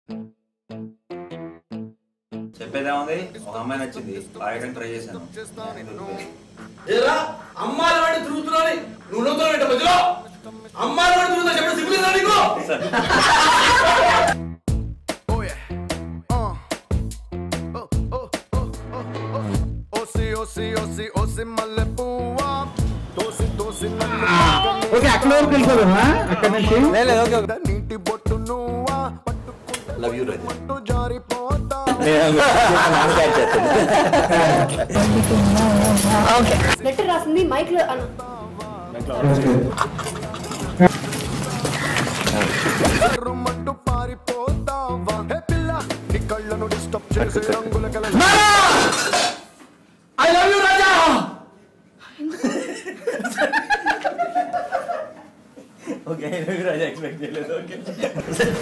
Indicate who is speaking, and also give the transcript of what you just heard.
Speaker 1: చెప్పేదేముంది ఒక అమ్మాయి నచ్చింది లాగడానికి ట్రై చేశాను
Speaker 2: ఏరా అమ్మాయిల వాడి తిరుగుతున్నాని నువ్వు నవ్వుతున్నావు ఏంటి మధ్యలో అమ్మాయిల వాడి తిరుగుతా చెప్పడం సిగ్గులేదా నీకు
Speaker 3: ఓసి ఓసి ఓసి ఓసి మల్లె పువ్వా తోసి తోసి నన్ను
Speaker 4: ఓకే అక్కడ వరకు వెళ్ళిపోదామా అక్కడ నుంచి
Speaker 3: నీటి బొట్టు నువ్వా
Speaker 2: లవ్ యూ రాజా
Speaker 3: పట్టు జారిపోతా
Speaker 5: లెటర్ రాసింది మైక్ లో అన్న
Speaker 3: రుమ్మంటూ పారిపోతావా హే పిల్ల నీ కళ్ళను డిస్టర్బ్ చేసే రంగుల కల
Speaker 2: I love you Raja
Speaker 1: okay Raja expect చేయలేదు ఓకే